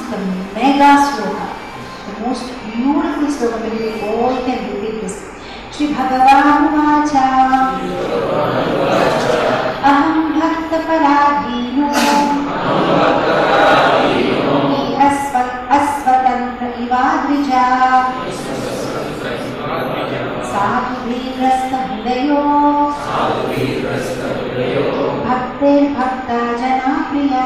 the mega sloka, the most beautiful sloka. Maybe we all can repeat this. Shri Bhagavan Vacha Aham Bhakta Paradino Hi Asvat Asvatantra Ivadvija साधुभिरस्त हृदयो भक्तिर्भक्ता जना प्रिया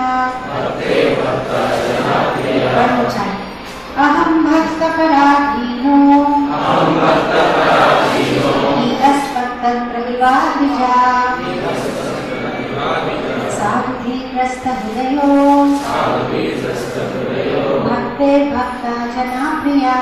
One more time. अहं भक्तपराधीनो अस्वतन्त्रविवादिजा साधुभिरस्त हृदयो भक्तिर्भक्ता जना प्रिया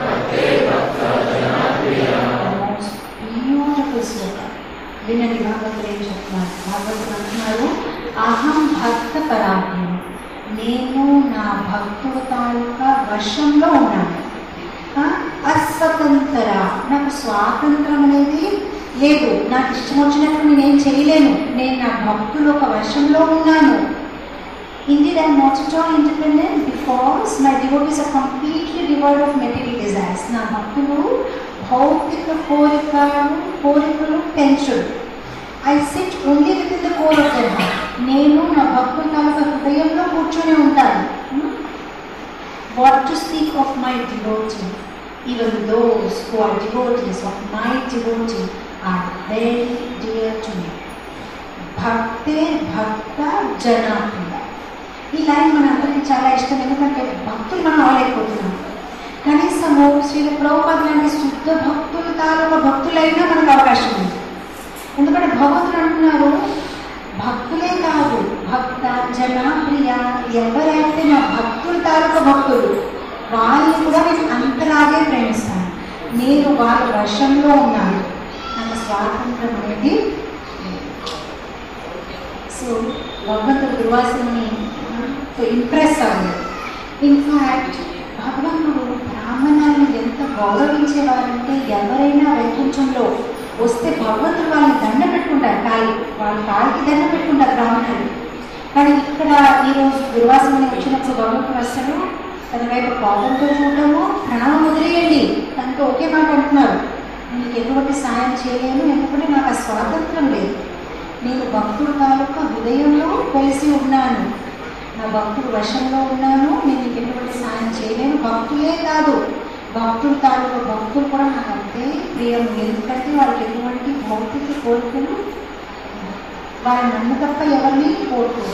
most beautiful sloka. వినండి భాగవతులు ఏం చెప్తున్నారు భాగవతులు అంటున్నారు అహం భక్త పరాధీనం నేను నా భక్తుల తాలూకా వశంలో ఉన్నాను ఆ, అస్వతంత్ర నాకు స్వాతంత్రం అనేది లేదు నాకు ఇష్టం వచ్చినట్టు నేనేం చేయలేను నేను నా భక్తుల ఒక వశంలో ఉన్నాను Indeed, I am not at all independent because my devotees are completely devoid of material desires. నా భక్తులు భౌతిక కోరికలు కోరికలు పెంచరు I sit only with in the core of their heart నేను నా భక్తుల తాలూకా హృదయంలో కూర్చొని ఉంటాను what to speak of my devotee even those who are devotees of my devotee are very dear to me భక్తే భక్త జనాప్రియ ఈ లైన్ మన అందరికీ చాలా ఇష్టం ఎందుకంటే భక్తులు మనం అవలేకపోతున్నాం కనీసము శ్రీల ప్రభుపాద లాంటి శుద్ధ భక్తులు తాలూకా భక్తులైనా మనకు అవకాశం ఉంది ఎందుకంటే భగవంతుడు అంటున్నారు భక్తులే కాదు భక్త జనప్రియ ఎవరైతే నా భక్తుల తాలూకా భక్తులు వాళ్ళని కూడా నేను అంతలాగే ప్రేమిస్తాను నేను వాళ్ళ వశంలో ఉన్నాను నాకు స్వాతంత్రం అనేది లేదు. సో భగవంతుడు దుర్వాసుని ఇంప్రెస్ అవ్వలేదు ఇన్ఫ్యాక్ట్ భగవంతుడు బ్రాహ్మణాలను ఎంత గౌరవించేవారంటే ఎవరైనా వైకుంఠంలో వస్తే భగవంతుడు వాళ్ళని దండ పెట్టుకుంటారు కాలి వాళ్ళ కాలికి దండ పెట్టుకుంటారు బ్రాహ్మణులు కానీ ఇక్కడ ఈరోజు దుర్వాసమని వచ్చినప్పుడు భగవంతుడు అసలు తన వైపు కోపంతో చూడటము ప్రాణం వదిలేయండి తనతో ఒకే మాట అంటున్నారు నీకు ఎటువంటి సాయం చేయలేను ఎందుకంటే నాకు ఆ స్వాతంత్రం లేదు నేను భక్తుడు తాలూకా హృదయంలో కలిసి ఉన్నాను నా భక్తుడు వశంలో ఉన్నాను నేను నీకు ఎటువంటి సాయం చేయలేను భక్తులే కాదు భక్తుడు తాలూకా భక్తులు కూడా నాకు అంతే ప్రియం ఎందుకంటే వాళ్ళకి ఎటువంటి భౌతిక కోరికలు వారి నన్ను తప్ప ఎవరిని కోరుకోరు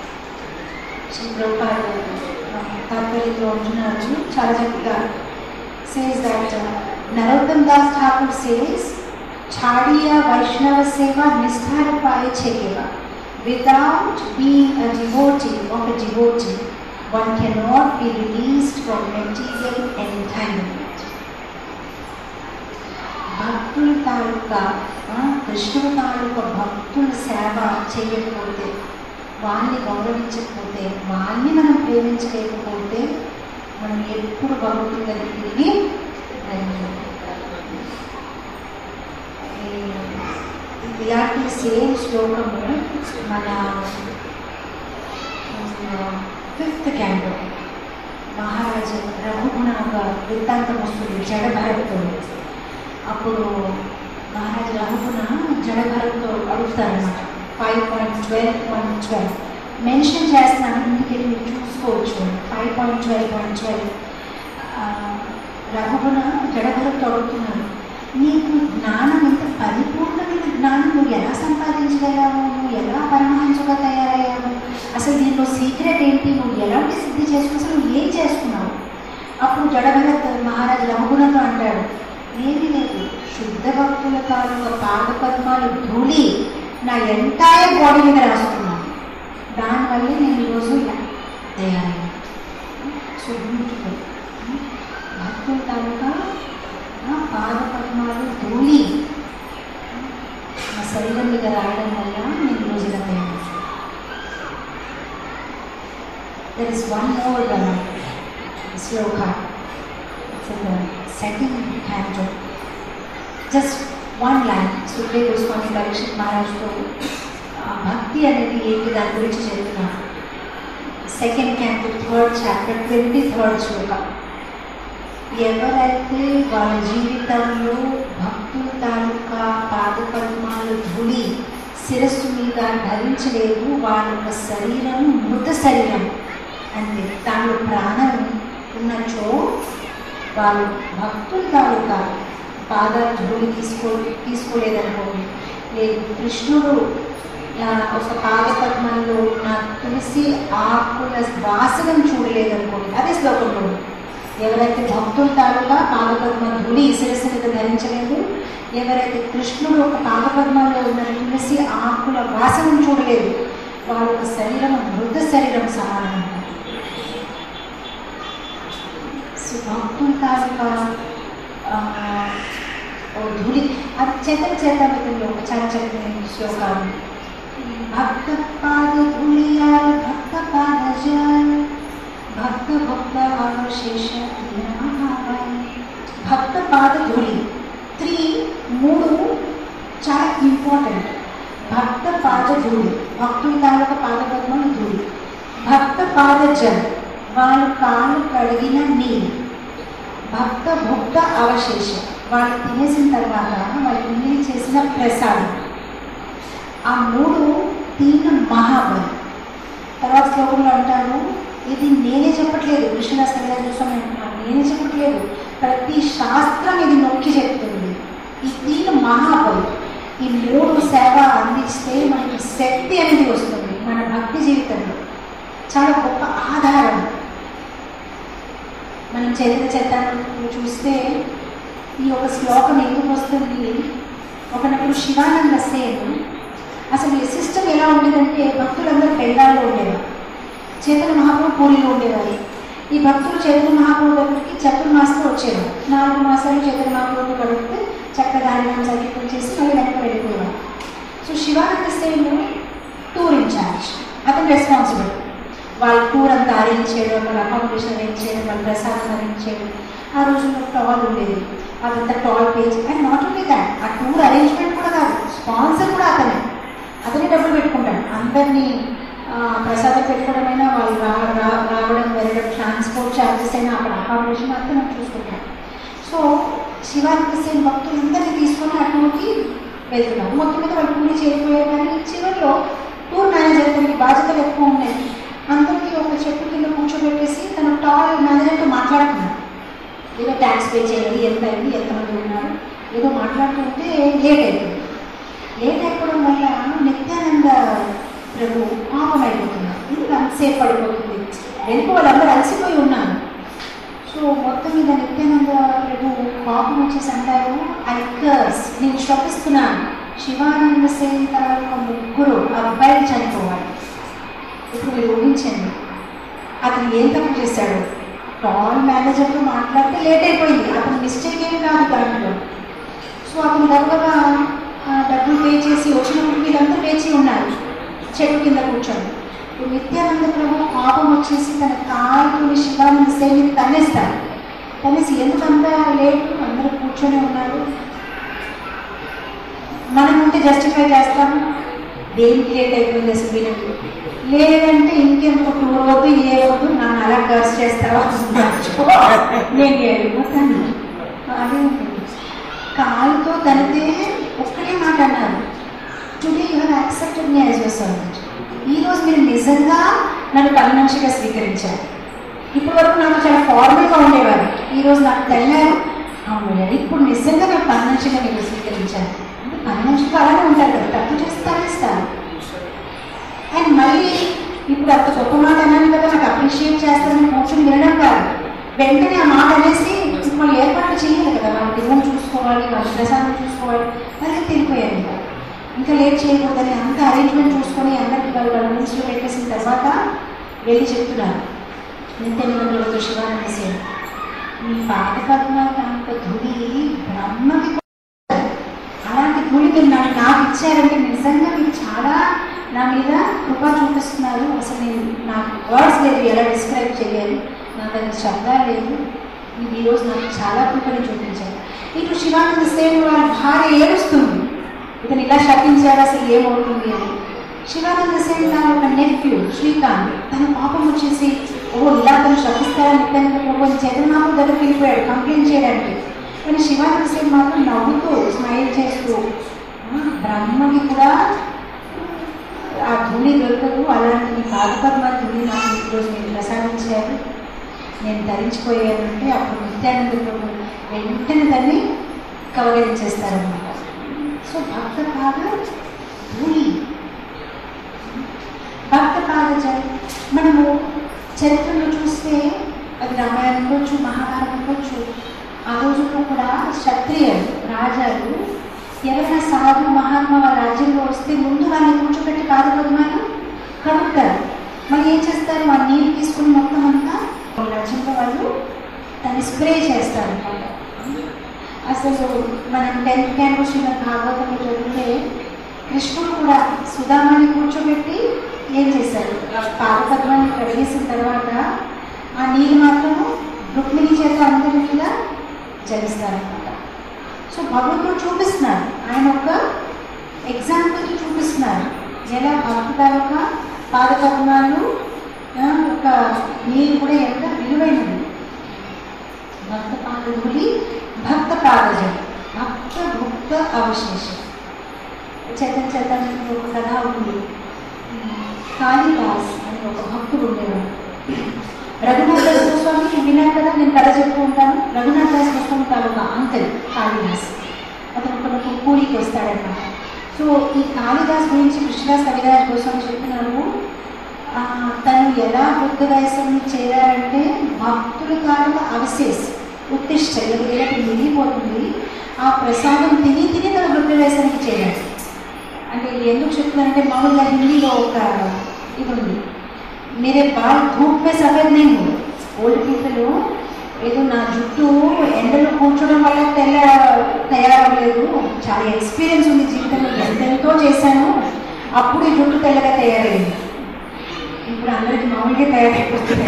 ప్రభుపాద తాత్పర్యంలో ఉంటున్నారు చాలా చక్కగా says that Narottam Das Thakur says ఛాడియా వైష్ణవ సేవ నిష్ఠార పాయ చేయవ without being a devotee of a devotee one cannot be released from material entanglement భక్తుల తాలూకా ఆ, కృష్ణుడు తాలూకా భక్తుల సేవ చేయకపోతే వాళ్ళని గౌరవించకపోతే వాళ్ళని మనం ప్రేమించలేకపోతే మనం ఎప్పుడు భగవంతుడి దగ్గరికి తిరిగి వెళ్ళలేము. ఈ- ఇలాంటి సేమ్ శ్లోకము మన ఫిఫ్త్ క్యాండో మహారాజు రఘుగుణ ఒక వృత్తాంతం వస్తుంది జడభరత్తో అప్పుడు మహారాజు రఘుగుణ జడభరత్తో అడుగుతారనమాట five point twelve point twelve mention చేస్తున్నాను ఇంటికి మీరు చూసుకోవచ్చు five point twelve point twelve Rahugana జడభరత్తో అడుగుతున్నారు నీకు జ్ఞానం ఇంత పరిపూర్ణమైన జ్ఞానం నువ్వు ఎలా సంపాదించగలిగావు నువ్వు ఎలా పరమహంసగా తయారయ్యావు అసలు దీంట్లో సీక్రెట్ ఏంటి నువ్వు ఎలాంటి సిద్ధి చేసుకుని అసలు నువ్వు ఏం చేసుకున్నావు అప్పుడు జడభరత్ మహారాజు రఘుగుణతో అంటాడు ఏమీ లేదు శుద్ధ భక్తుల తాలూకా పాద పద్మాలు ధూళి నా ఎంటైర్ బాడీ మీద రాసుకున్నాను దానివల్లే నేను ఈరోజు ఇలా తయారయ్యాను సో బ్యూటిఫుల్ భక్తుల తాలూకా ఆ పాద పద్మాలు ధూళి నా శరీరం మీద రాయడం వల్ల నేను ఈరోజు ఇలా తయారు There is one more uh, sloka. It's in the second canto. Just one line. Sukhe Goswami Parikshit Maharaj తో ఆ భక్తి అనేది ఏంటి దాని గురించి చెప్తున్నారు second camp third chapter twenty third శ్లోక ఎవరైతే వాళ్ళ జీవితంలో భక్తుల తాలూకా పాదపద్మాలు ధుడి శిరస్సు మీద ధరించలేదు వాళ్ళ యొక్క శరీరం మృత శరీరం అంటే దానిలో ప్రాణం ఉన్నచో వాళ్ళు భక్తుల తాలూకా పాద ధూళి తీసుకో తీసుకోలేదనుకోండి లేదు కృష్ణుడు ఆ, ఒక పాదపద్మంలో ఉన్న తులసి ఆకుల వాసనం చూడలేదనుకోండి అదే శ్లోకంలో ఉంది. ఎవరైతే భక్తుల తాలూకా పాదపద్మ ధూళి శిరస్సు మీద ధరించలేదు ఎవరైతే కృష్ణుడు ఒక పాదపద్మంలో ఉన్న తులసి ఆకుల వాసనం చూడలేదు వాళ్ళ యొక్క శరీరం మృత శరీరం సమానం అన్నమాట. సో భక్తుల తాలూకా ఆ, ఓ ధూళి అది చేతన చేతామితంలో ఒక చాలా చక్కని శ్లోకాలు భక్త పాద ధూళియాల్ భక్త పాద జల్ భక్త భక్త అవశేష భక్త పాద ధూళి త్రీ మూడు చాలా ఇంపార్టెంట్ భక్త పాద ధూళి భక్తుల తాలూకా పాదపద్మలు ధూళి భక్త పాద జల్ వాళ్ళు కాళ్ళు కడిగిన నీళ్ళు భక్త భుక్త అవశేషం వాళ్ళు తినేసిన తర్వాత వాళ్ళు తిని చేసిన ప్రసాదం ఆ మూడు తిన్న మహాబలి తర్వాత శ్లోకంలో అంటారు ఇది నేనే చెప్పట్లేదు కృష్ణదాస్ గారి కోసం అంటున్నాను నేనే చెప్పట్లేదు ప్రతి శాస్త్రం ఇది నొక్కి చెప్తుంది ఈ తీన్ మహాబలి ఈ మూడు సేవ అందిస్తే మనకి శక్తి అనేది వస్తుంది మన భక్తి జీవితంలో చాలా గొప్ప ఆధారం మనం చరిత్ర చట్టాన్ని చూస్తే ఈ ఒక శ్లోకం ఎందుకు వస్తుంది ఒకనప్పుడు శివానంద సేన్ అసలు ఈ సిస్టమ్ ఎలా ఉండేదంటే భక్తులందరూ పెళ్ళాల్లో ఉండేవారు చైతన్య మహాప్రభు పూరిలో ఉండేవారు ఈ భక్తులు చైతన్య మహాప్రభు దగ్గరికి చతుర్మాసంలో వచ్చేవారు నాలుగు మాసాలు చైతన్య మహాప్రభు గడిపితే చక్కగా దాని సర్టిఫికెట్ చేసి మళ్ళీ వెనక్కి వెళ్ళిపోయేవారు so Shivananda Sen tour in charge అతను రెస్పాన్సిబుల్ వాళ్ళ టూర్ అంతా అరేంజ్ చేయడం వాళ్ళ అకామిడేషన్ అరేంజ్ చేయడం వాళ్ళ ప్రసాదం అరేంజ్ చేయడం ఆ రోజుల్లో టాల్ ఉండేది అదంతా toll page and not only that ఆ టూర్ అరేంజ్మెంట్ కూడా కాదు స్పాన్సర్ కూడా అతనే అతనే డబ్బులు పెట్టుకుంటాడు అందరినీ ఆ, ప్రసాదం పెట్టుకోవడమైనా వాళ్ళు రా రా- రావడం వెళ్ళడం ట్రాన్స్పోర్ట్ ఛార్జెస్ అయినా అక్కడ అకామిడేషన్ అంతా మనం చూసుకుంటాం సో శివానంద సేన్ భక్తులందరినీ తీసుకొని ఆ టూర్కి వెళ్తున్నారు మొత్తం మీద వాళ్ళు టూర్ చేరిపోయారు కానీ చివరిలో టూర్ మేనేజర్ తనకి బాధ్యతలు ఎక్కువ ఉన్నాయి అందరికీ ఒక చెట్టు కింద కూర్చోబెట్టేసి తన టాల్ మేనేజర్తో మాట్లాడుతున్నారు ఏదో ట్యాక్స్ పే చేయాలి ఎంత అయింది ఎంతమంది ఉన్నారు ఏదో మాట్లాడుతుంటే లేట్ అయిపోయింది లేట్ అయిపోవడం వల్ల నిత్యానంద ప్రభు పాపం అయిపోతున్నారు ఎందుకు అంతసేపు పడిపోతుంది వెనుక వాళ్ళందరూ అలసిపోయి ఉన్నారు సో మొత్తం మీద నిత్యానంద ప్రభు పాపం వచ్చేసి అంటారు ఐ కర్స్ నేను శపిస్తున్నాను శివానంద సేన్ తర్వాత ముగ్గురు అబ్బాయిలు చనిపోవాలి ఇప్పుడు మీరు ఊహించండి అతను ఏం తప్పు చేశాడు టాల్ మేనేజర్తో మాట్లాడితే లేట్ అయిపోయింది అతను మిస్టేక్ ఏం కాదు దాంట్లో సో అతను గర్వగా ఆ, డబ్బులు పే చేసి వచ్చినప్పుడు వీళ్ళందరూ వేచి ఉన్నారు చెట్టు కింద కూర్చొని ఇప్పుడు నిత్యానంద ప్రభు కోపం వచ్చేసి తన కాలుని శివానంద సేని తన్నేస్తాడు తనేసి ఎందుకంత లేట్ అందరూ కూర్చొని ఉన్నారు మనం ఉంటే జస్టిఫై చేస్తాము దేనికి లేట్ అయిపోయింది అసలు వీళ్ళకి లేదంటే ఇంకెంత టూర్ వద్దు ఏ వద్దు నన్ను అలా ఖర్చు చేస్తావా నేను వెళ్ళిపోతాను అదే ఉంటుంది కాలుతో తనితే ఒక్కటే మాట అన్నారు today you have accepted me as your servant ఈ రోజు మీరు నిజంగా నన్ను పని మనిషిగా స్వీకరించారు ఇప్పటి వరకు నాకు చాలా ఫార్మల్గా ఉండేవారు ఈ రోజు నాకు తెల్లారు అవును ఇప్పుడు నిజంగా నాకు పని మనిషిగా మీరు స్వీకరించారు అంటే పని మనిషిగా అలానే ఉంటారు కదా తప్పు చేస్తే తగ్గిస్తారు అండ్ మళ్ళీ ఇప్పుడు అంత గొప్ప మాట అన్నాను కదా నాకు అప్రిషియేట్ చేస్తారని కూర్చొని వినడం కాదు వెంటనే ఆ మాట అనేసి వాళ్ళు ఏర్పాట్లు చేయాలి కదా వాళ్ళ దేవుని చూసుకోవాలి వాళ్ళ ప్రసాదం చూసుకోవాలి మరి తిరిగిపోయారు ఇంకా ఇంకా లేట్ చేయకూడదని అంత అరేంజ్మెంట్ చూసుకొని అందరికి వాళ్ళు వాళ్ళ మనసులో పెట్టేసిన తర్వాత వెళ్ళి చెప్తున్నారు నిత్యనిబంధులతో శివానంద సేన మీ పాత పద్మాంత ధుడి బ్రహ్మకి అలాంటి ధూళి మీరు నాకు నాకు ఇచ్చారంటే నిజంగా మీకు చాలా నా మీద కృప చూపిస్తున్నారు అసలు నేను నాకు వర్డ్స్ లేదు ఎలా డిస్క్రైబ్ చేయాలి నా దగ్గర శబ్దాలు లేదు మీరు ఈరోజు నాకు చాలా కృపని చూపించారు ఇటు శివానంద సేన వాళ్ళ భార్య ఏడుస్తుంది ఇతను ఇలా శపించారు అసలు ఏమవుతుంది అని శివానంద సేన్ నా ఒక నెఫ్యూ శ్రీకాంత్ తన పాపం వచ్చేసి ఓ ఇలా తను శపిస్తారని నిత్యానంద ప్రభు చైతన్యనాథం దగ్గరికి వెళ్ళిపోయాడు కంప్లైంట్ చేయడానికి కానీ శివానంద సేన్ మాత్రం నవ్వుతూ స్మైల్ చేస్తూ "ఆ, బ్రహ్మకి కూడా ఆ ధూళి దొరకదు అలాంటి మీ పాదపద్మ ధూళి నాకు ఈరోజు మీరు ప్రసాదించారు నేను ధరించిపోయానంటే అప్పుడు నిత్యానంద ప్రభు వెంటనే దాన్ని కవరించేస్తారనమాట సో భక్త పాద ధూళి భక్త పాదజ మనము చరిత్రలో చూస్తే అది రామాయణం కావచ్చు మహాభారతం కావచ్చు ఆ రోజుల్లో కూడా క్షత్రియులు రాజాలు ఎవరైనా సాధు మహాత్మా వాళ్ళ రాజ్యంలో వస్తే ముందు వాళ్ళని కూర్చోబెట్టి పాదపద్మాలు కడుగుతారు మరి ఏం చేస్తారు ఆ నీళ్ళు తీసుకుని మొత్తం అంతా వాళ్ళ రాజ్యంలో వాళ్ళు దాన్ని స్ప్రే చేస్తారు అన్నమాట అసలు మనం టెన్త్ క్యాంపు శ్రీమద్ భాగవతంలో చదివితే కృష్ణుడు కూడా సుధామాని కూర్చోబెట్టి ఏం చేశారు ఆ పాదపద్మాన్ని కడిగేసిన తర్వాత ఆ నీళ్ళు మాత్రం రుక్మిణి చేత అందరి మీద జలిస్తారనమాట సో భగవంతుడు చూపిస్తున్నారు ఆయన ఒక ఎగ్జాంపుల్ చూపిస్తున్నారు ఎలా భక్తి తాలూక పాదపద్మాలు ఆ, ఒక నీరు కూడా ఎంత విలువైనది భక్త పాదధులి భక్త పాదజం భక్త భుక్త అవశేషం చేతన్ చేతన్ ఒక కథ ఉంది కాళిదాస్ అని ఒక భక్తుడు ఉండేవాడు రఘునాథ్ దాస్ గోస్వామి విన్నారు కదా నేను కథ చెప్తూ ఉంటాను రఘునాథ్ దాస్ గోస్వామి తాలూకా అంకల్ కాళిదాస్ అతను ఒక కూలికి వస్తాడన్నమాట సో ఈ కాళిదాస్ గురించి కృష్ణదాస్ కవిరాజ్ గోస్వామి చెప్తున్నారు ఆ, తను ఎలా బుద్ధ వయసుని చేరారంటే భక్తుల కాలం అవశేష్ ఉత్తిష్ట ఏదైతే మిగిలిపోతుంది ఆ ప్రసాదం తిని తిని తన బుద్ధ వయసానికి చేరాడు అంటే ఇది ఎందుకు చెప్తున్నానంటే మామూలుగా హిందీలో ఒక ఇది ఉంది మీరే బాల్ ధూప్ మే సఫేద్ నేను ఓల్డ్ పీపుల్ ఏదో నా జుట్టు ఎండలో కూర్చోవడం వల్ల తెల్ల తయారవ్వలేదు చాలా ఎక్స్పీరియన్స్ ఉంది జీవితంలో ఎంతెంతో చేశాను అప్పుడు ఈ జుట్టు తెల్లగా తయారైంది ఇప్పుడు అందరికి మామూలుగా తయారైపోతుంది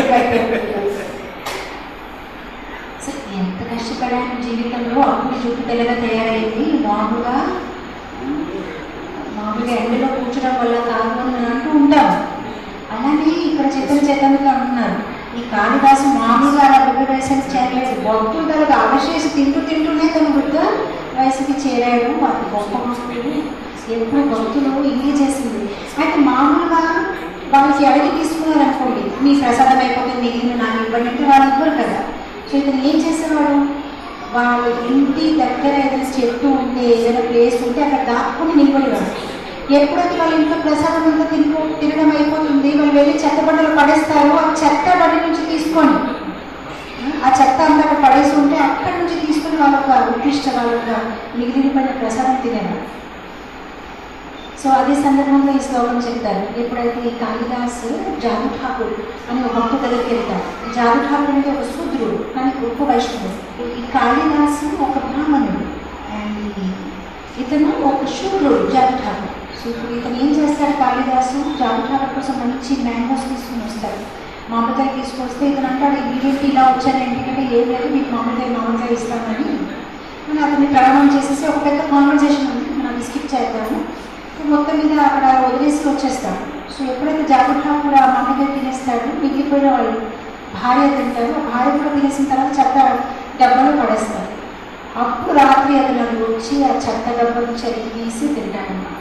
సో ఎంత కష్టపడాను జీవితంలో అప్పుడు జుట్టు తెల్లగా తయారైంది మామూలుగా మామూలుగా ఎండలో కూర్చోడం వల్ల కాదు అని మనం అంటూ ఉంటాం అలానే ఇక్కడ చిత్రం చేతంగా అంటున్నారు ఈ కాళిదాసు మామూలుగా అలా బుద్ధ వయసుకి చేరలేదు భక్తులు తనకు అవశేషి తింటూ తింటూనే తన బుద్ధ వయసుకి చేరాడు వాటి గొప్ప భక్తులు ఎప్పుడు భక్తులు ఇదే చేసింది అయితే మామూలుగా వాళ్ళకి అడిగి తీసుకున్నారు అనుకోండి మీ ప్రసాదం అయిపోతే మిగిలిన నాకు ఇవ్వండి అంటే వాళ్ళు ఇవ్వరు కదా సో ఇతను ఏం చేసేవాడు వాళ్ళ ఇంటి దగ్గర ఏదైనా చెట్టు ఉంటే ఏదైనా ప్లేస్ ఉంటే అక్కడ దాక్కుని నిలబడేవాడు ఎప్పుడైతే వాళ్ళ ఇంట్లో ప్రసాదం అంతా తినిపో తినడం అయిపోతుంది వాళ్ళు వెళ్ళి చెత్త బండలు పడేస్తారు ఆ చెత్త బండి నుంచి తీసుకొని ఆ చెత్త అంతా అక్కడ పడేసి ఉంటే అక్కడి నుంచి తీసుకొని వాళ్ళ ఒక ఉత్కృష్ట వాళ్ళ ఒక మిగిలిపోయిన ప్రసాదం తినేవారు సో అదే సందర్భంలో ఈ శ్లోకం చెప్తారు ఎప్పుడైతే ఈ కాళిదాస్ జాదు ఠాకూర్ అని ఒక భక్తు దగ్గరికి వెళ్తారు జాదు ఠాకూర్ అనేది ఒక శూద్రుడు కానీ గొప్ప వైష్ణవుడు ఈ కాళిదాసు ఒక బ్రాహ్మణుడు అండ్ ఇతను ఒక శూద్రుడు జాదు ఠాకూర్ సో ఇప్పుడు ఇతను ఏం చేస్తాడు కాళిదాసు జాదు ఠాకూర్ కోసం మంచి మ్యాంగోస్ తీసుకుని వస్తాడు మామిడికాయ తీసుకొస్తే ఇతను అంటాడు ఇదేంటి ఇలా వచ్చాను ఎందుకంటే ఏం లేదు మీకు మామిడికాయ మామిడికాయ ఇస్తామని అని అతన్ని ప్రణామం చేసేసి ఒక పెద్ద కాన్వర్జేషన్ ఉంది మనం అది స్కిప్ చేద్దాము సో మొత్తం మీద అక్కడ వదిలేసి వచ్చేస్తాడు సో ఎప్పుడైతే జాగ్రత్త కూడా మామిడికాయ తినేస్తాడు మిగిలిపోయిన వాళ్ళు భార్య తింటారు ఆ భార్య కూడా తినేసిన తర్వాత చెత్త డబ్బాలో పడేస్తారు అప్పుడు రాత్రి అతను అది వచ్చి ఆ చెత్త డబ్బా నుంచి అది తీసి తింటాడన్నమాట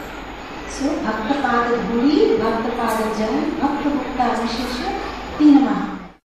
సో భక్త పాద ధూళి భక్త పాద జల భక్త భక్త అవశేష తీనమా